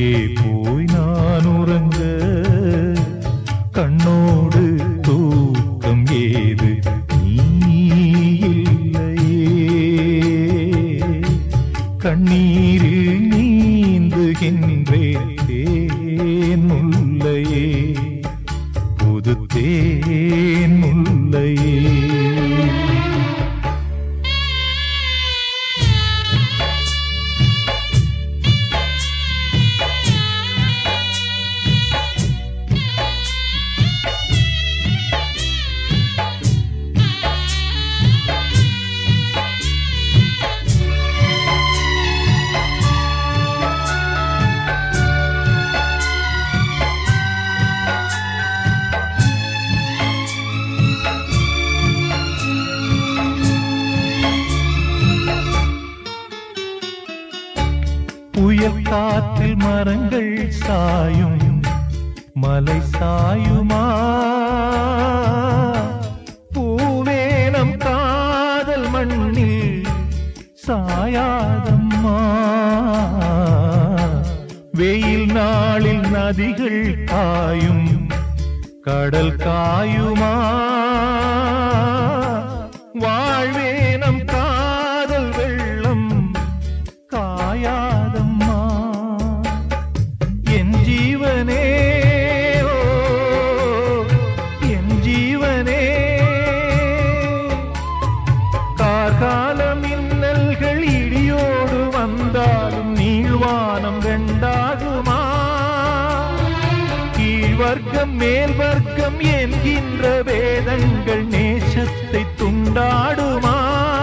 எங்கே போய் நான் உறங்க கண்ணோடு தூக்கம் ஏது நீ இல்லையே கண்ணீரில் நீந்துகின்றேன் தேன் முல்லையே புது தேன் முல்லையே புயல் காற்றில் மரங்கள் சாயும் மலை சாயுமா பூவேனம் காதல் மண்ணில் சாயாதம்மா வெயில் நாளில் நதிகள் காயும் கடல் காயுமா வாழ்வேனம் காதல் வெள்ளம் காயாதம்மா என் ஜீவனே ஓ, என் ஜீவனே கார்கால மின்னல்கள் இடியோடு வந்தாலும் நீழ்வானம் ரெண்டாகுமா கீழ் வர்க்கம் மேல் வர்க்கம் என்கின்ற வேதங்கள் நேசத்தை துண்டாடுமா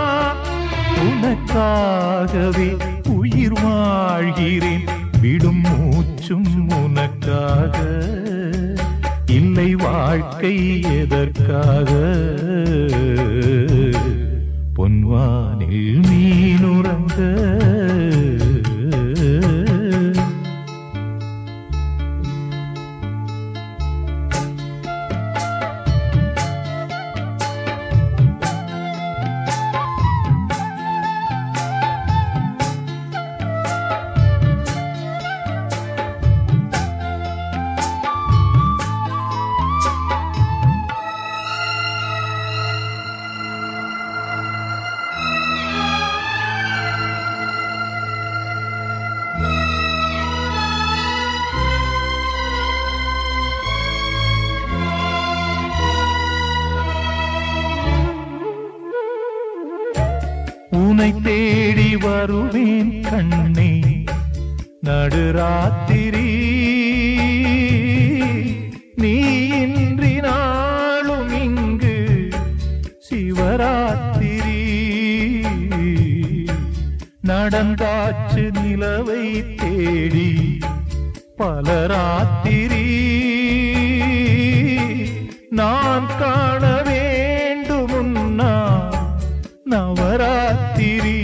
உனக்காகவே உயிர் வாழ்கிறேன் விடும் மூச்சும் உனக்காக இல்லை வாழ்க்கை எதற்காக பொன்வானில் மீனுறங்க உனை தேடி வருவேன் கண்ணே நடுராத்திரி நீ இன்றி நாளும் இங்கு சிவராத்திரி நடந்தாச்சு நிலவை தேடி பல ராத்திரி நான் காண வேண்டுமுன்னா நவராத்திரி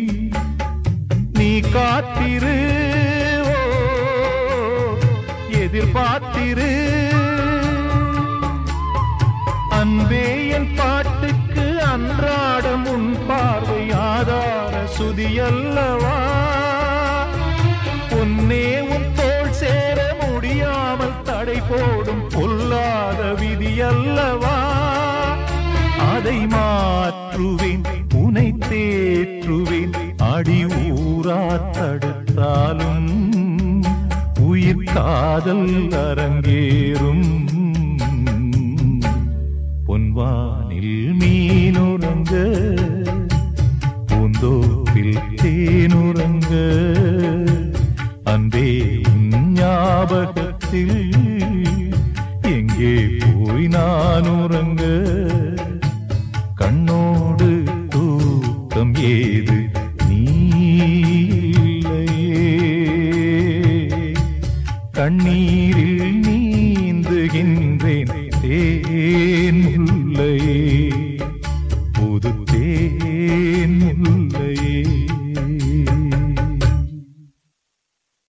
நீ காத்திரு ஓ, எதிர்பார்த்திரு அன்பே என் பாட்டுக்கு அன்றாடம் உன் பார்வை ஆதார சுதியல்லவா பொன்னே உன் தோள் சேர முடியாமல் தடை போடும் பொல்லாத விதியல்லவா அதை மாற்றுவேன் உனை தேற்றுவேன் அடி ஊரா தடுத்தாலும் உயிர் காதல் அரங்கேறும் பொன்வானில் மீனுறங்க பூந்தோப்பில் தேனுறங்க அன்பே உன் ஞாபகத்தில் எங்கே போய் நான் உறங்க கண்ணோடு தூக்கம் ஏது நீ இல்லையே கண்ணீர்